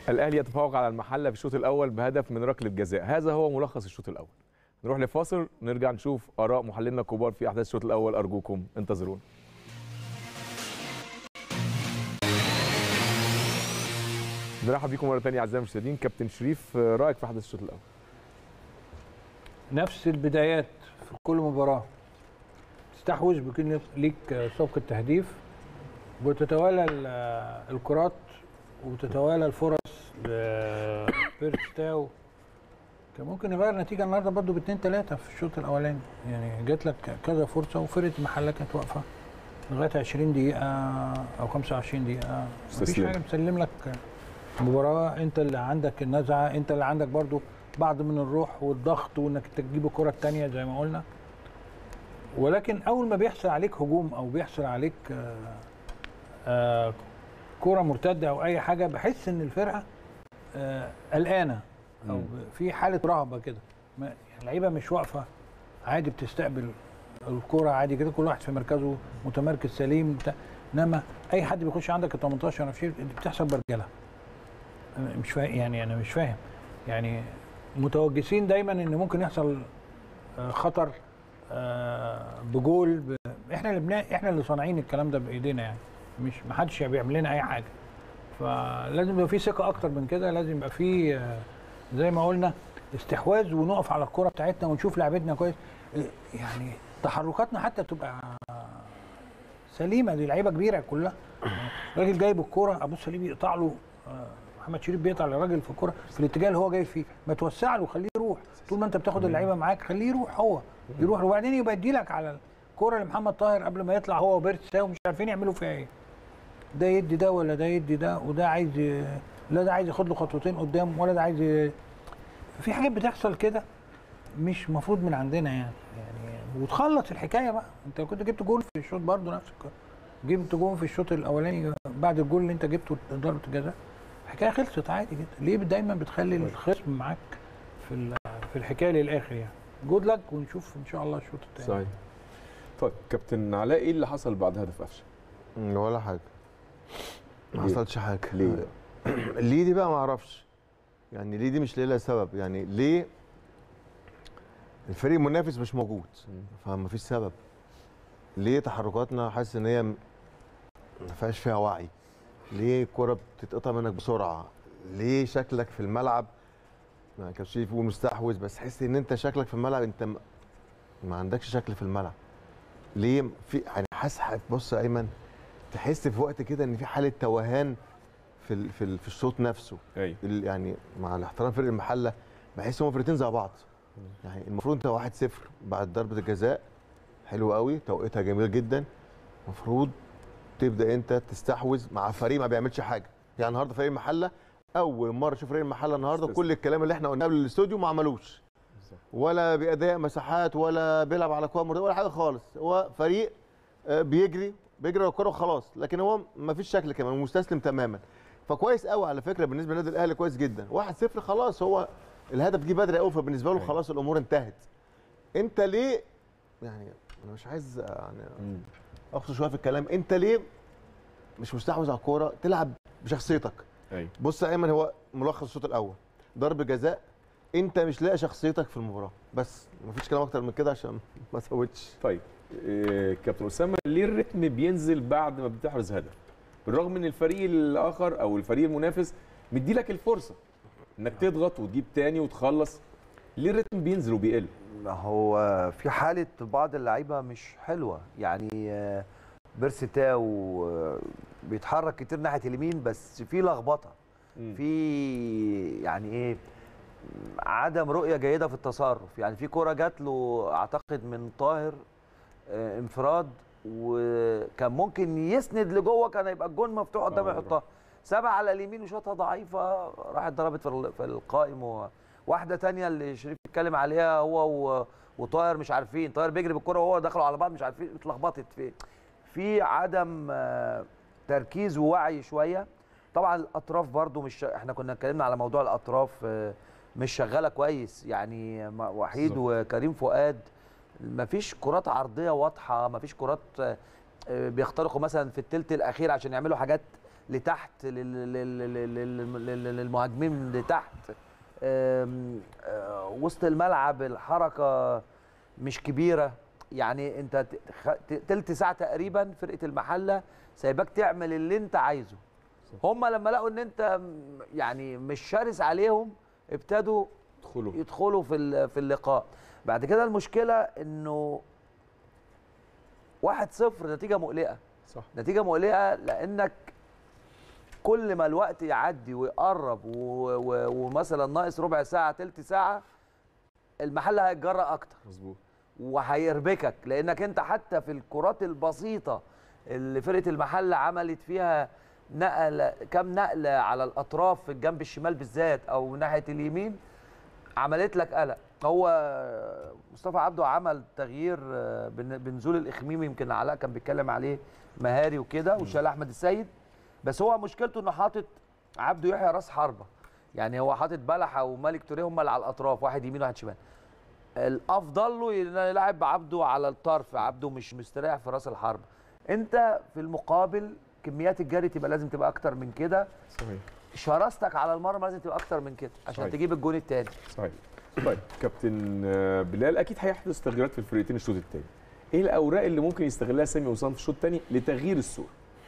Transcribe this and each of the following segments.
الاهلي يتفوق على المحله في الشوط الاول بهدف من ركله جزاء هذا هو ملخص الشوط الاول نروح لفاصل نرجع نشوف اراء محللنا الكبار في احداث الشوط الاول ارجوكم انتظرونا نرحب بيكم مره ثانيه اعزائي المشاهدين كابتن شريف رايك في احداث الشوط الاول نفس البدايات في كل مباراه تستحوذ بيكون ليك سبق تهديف وتتوالى ال- الكرات وتتوالى الفرص لبيرستاو كان ممكن يغير النتيجه النهارده برضه باثنين ثلاثه في الشوط الاولاني يعني جات لك كذا فرصه وفرقه المحله كانت واقفه لغايه 20 دقيقه او 25 دقيقه مفيش استسلام. حاجه مسلم لك مباراه انت اللي عندك النزعه انت اللي عندك برضه بعض من الروح والضغط وانك تجيب الكره الثانيه زي ما قلنا ولكن اول ما بيحصل عليك هجوم او بيحصل عليك آه، آه، كره مرتده او اي حاجه بحس ان الفرقه آه، قلقانه او مم. في حاله رهبه كده ما- يعني اللعيبه مش واقفه عادي بتستقبل الكره عادي كده كل واحد في مركزه متمركز سليم بتاع انما اي حد بيخش عندك ال 18 نفسي دي بتحصل برجله أنا مش فاهم يعني انا مش فاهم يعني متوجسين دايما ان ممكن يحصل آه، خطر آه، بجول ب... احنا اللي بنا... احنا اللي صانعين الكلام ده بايدينا يعني مش ما حدش بيعمل لنا اي حاجه فلازم يبقى في ثقه اكتر من كده لازم يبقى في آه، زي ما قلنا استحواذ ونقف على الكره بتاعتنا ونشوف لعبتنا كويس آه، يعني تحركاتنا حتى تبقى سليمه دي لعيبه كبيره كلها راجل جايب الكوره ابو سليم يقطع له آه، محمد شريف بيقطع للراجل في الكوره في الاتجاه اللي هو جاي فيه ما توسع له خليه يروح طول ما انت بتاخد اللعيبه معاك خليه يروح هو يروح وبعدين يبقى يديلك على الكوره لمحمد طاهر قبل ما يطلع هو وبيرتس ومش عارفين يعملوا فيها ايه ده يدي ده ولا ده يدي ده وده عايز ي- لا ده عايز ياخد له خطوتين قدام ولا ده عايز ي- في حاجات بتحصل كده مش مفروض من عندنا يعني يعني وتخلص الحكايه بقى انت كنت جبت جول في الشوط برضه نفس الكلام. جبت جول في الشوط الاولاني بعد الجول اللي انت جبته ضربه الجزاء الحكايه خلصت عادي جدا ليه دايما بتخلي الخصم معاك في ال- في الحكايه للاخر يعني جود لك ونشوف ان شاء الله الشوط الثاني صحيح طيب كابتن علاء ايه اللي حصل بعد هدف قفشه مم، ولا حاجه ما ليه؟ حصلش حاجه ليه؟ ليه دي بقى ما اعرفش يعني ليه دي مش ليه لها سبب يعني ليه الفريق المنافس مش موجود فما فيش سبب ليه تحركاتنا حاسس ان هي م- ما فيهاش فيها وعي ليه الكرة بتتقطع منك بسرعه ليه شكلك في الملعب ما كانش بيقول مستحوذ بس حس ان انت شكلك في الملعب انت م- ما عندكش شكل في الملعب ليه في يعني حاسس بص يا ايمن تحس في وقت كده ان في حاله توهان في ال في, ال في الصوت نفسه ايوه ال- يعني مع الاحترام فرق المحله بحس هم فرقتين زي بعض يعني المفروض انت 1 0 بعد ضربه الجزاء حلو قوي توقيتها جميل جدا المفروض تبدا انت تستحوذ مع فريق ما بيعملش حاجه يعني النهارده فريق المحله اول مره اشوف فريق المحله النهارده استسلم. كل الكلام اللي احنا قلناه قبل الاستوديو ما عملوش ولا باداء مساحات ولا بيلعب على كوره مرتده ولا حاجه خالص هو فريق آه، بيجري بيجري على الكوره وخلاص لكن هو ما فيش شكل كمان مستسلم تماما فكويس قوي على فكره بالنسبه للنادي الاهلي كويس جدا 1-0 خلاص هو الهدف جه بدري قوي فبالنسبه له أيوة. خلاص الامور انتهت انت ليه يعني انا مش عايز يعني مم. اقصد شويه في الكلام انت ليه مش مستحوذ على الكوره تلعب بشخصيتك ايوه بص يا ايمن هو ملخص الشوط الاول ضرب جزاء انت مش لاقي شخصيتك في المباراه بس مفيش كلام اكتر من كده عشان ما تزودش طيب إيه كابتن اسامه ليه الريتم بينزل بعد ما بتحرز هدف بالرغم ان الفريق الاخر او الفريق المنافس مدي لك الفرصه انك تضغط وتجيب تاني وتخلص ليه الريتم بينزل وبيقل ما هو في حالة بعض اللعيبة مش حلوة يعني آه، بيرسي تاو آه، بيتحرك كتير ناحية اليمين بس في لخبطة مم. في يعني ايه عدم رؤية جيدة في التصرف يعني في كرة جات له اعتقد من طاهر آه، انفراد وكان ممكن يسند لجوه كان هيبقى الجون مفتوح قدامه آه، يحطها سبع على اليمين وشوطها ضعيفه راحت ضربت في ال- في القائم و... واحده تانية اللي شريف اتكلم عليها هو و... وطاهر مش عارفين طاهر بيجري بالكره وهو دخلوا على بعض مش عارفين اتلخبطت في في عدم آه، تركيز ووعي شويه طبعا الاطراف برضو مش احنا كنا اتكلمنا على موضوع الاطراف آه، مش شغاله كويس يعني ما- وحيد بالظبط. وكريم فؤاد مفيش كرات عرضيه واضحه مفيش كرات آه، آه، بيخترقوا مثلا في الثلث الاخير عشان يعملوا حاجات لتحت لل- لل- لل- لل- لل- للمهاجمين لتحت آم، آه، وسط الملعب الحركه مش كبيره يعني انت ت- خ- ت- تلت ساعه تقريبا فرقه المحله سايباك تعمل اللي انت عايزه هم لما لقوا ان انت م- يعني مش شرس عليهم ابتدوا ادخلوا يدخلوا في ال- في اللقاء بعد كده المشكله انه 1-0 نتيجه مقلقه صح نتيجه مقلقه لانك كل ما الوقت يعدي ويقرب و- و- ومثلا ناقص ربع ساعه تلت ساعه المحل هيتجرأ اكتر مظبوط وهيربكك لانك انت حتى في الكرات البسيطه اللي فرقه المحله عملت فيها نقله كام نقله على الاطراف في الجنب الشمال بالذات او ناحيه اليمين عملت لك قلق هو مصطفى عبده عمل تغيير آه، بن- بنزول الاخميمي يمكن علاء كان بيتكلم عليه مهاري وكده وشال احمد السيد بس هو مشكلته انه حاطط عبده يحيى راس حربه يعني هو حاطط بلحه ومالك توريه هم اللي على الاطراف واحد يمين وواحد شمال الافضل له يلعب عبده على الطرف عبده مش مستريح في راس الحرب انت في المقابل كميات الجري تبقى لازم تبقى اكتر من كده صحيح شراستك على المرمى لازم تبقى اكتر من كده عشان صحيح. تجيب الجون الثاني صحيح طيب كابتن آه، بلال اكيد هيحدث تغييرات في الفرقتين الشوط الثاني ايه الاوراق اللي ممكن يستغلها سامي وسام في الشوط الثاني لتغيير الصوره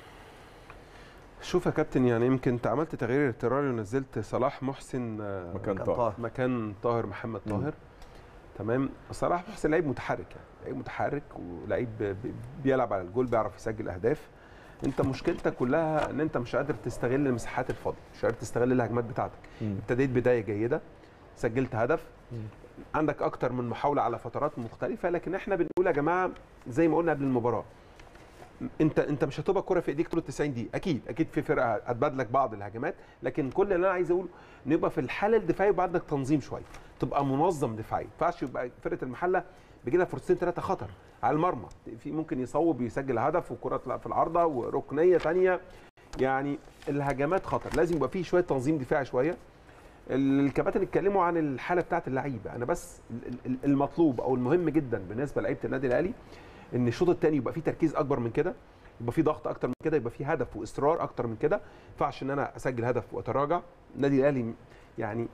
شوف يا كابتن يعني يمكن انت عملت تغيير اضطراري ونزلت صلاح محسن آه، مكان كان طاهر طاهر. مكان طاهر محمد مم. طاهر تمام صلاح محسن لعيب متحرك يعني لعيب متحرك ولعيب ب- ب- بيلعب على الجول بيعرف يسجل اهداف انت مشكلتك كلها ان انت مش قادر تستغل المساحات الفاضيه مش قادر تستغل الهجمات بتاعتك مم. ابتديت بدايه جيده سجلت هدف مم. عندك اكتر من محاوله على فترات مختلفه لكن احنا بنقول يا جماعه زي ما قلنا قبل المباراه انت انت مش هتبقى الكره في ايديك طول ال 90 دقيقه اكيد اكيد في فرقه هتبادلك بعض الهجمات لكن كل اللي انا عايز اقوله ان يبقى في الحاله الدفاعيه يبقى عندك تنظيم شويه تبقى منظم دفاعيا ما ينفعش يبقى فرقه المحله بيجي لها فرصتين ثلاثه خطر على المرمى في ممكن يصوب يسجل هدف وكره تطلع في العارضه وركنيه ثانيه يعني الهجمات خطر لازم يبقى فيه شويه تنظيم دفاعي شويه الكباتن اتكلموا عن الحاله بتاعت اللعيبه انا بس ال- ال- المطلوب او المهم جدا بالنسبه لعيبه النادي الاهلي ان الشوط الثاني يبقى فيه تركيز اكبر من كده يبقى فيه ضغط اكتر من كده يبقى فيه هدف واصرار اكتر من كده ما ينفعش ان انا اسجل هدف واتراجع النادي الاهلي يعني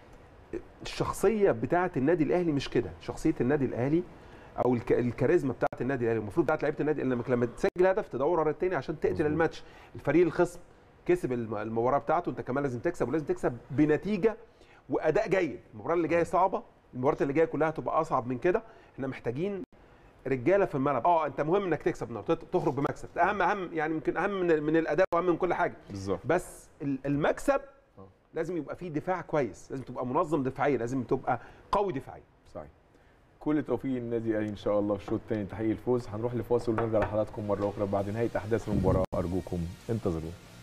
الشخصيه بتاعه النادي الاهلي مش كده شخصيه النادي الاهلي او الك- الكاريزما بتاعه النادي الاهلي المفروض بتاعه لعيبه النادي انك لما تسجل هدف تدور على الثاني عشان تقتل مظبوط. الماتش الفريق الخصم كسب الم- المباراه بتاعته انت كمان لازم تكسب ولازم تكسب بنتيجه واداء جيد المباراه اللي جايه صعبه المباريات اللي جايه كلها هتبقى اصعب من كده احنا محتاجين رجاله في الملعب اه انت مهم انك تكسب النهارده تت- تخرج بمكسب اهم اهم يعني يمكن اهم من, من الاداء واهم من كل حاجه بالظبط بس ال- المكسب آه. لازم يبقى فيه دفاع كويس لازم تبقى منظم دفاعيا لازم تبقى قوي دفاعيا صحيح كل توفيق للنادي الاهلي ان شاء الله في الشوط الثاني تحقيق الفوز هنروح لفاصل ونرجع لحضراتكم مره اخرى بعد نهايه احداث المباراه ارجوكم انتظرونا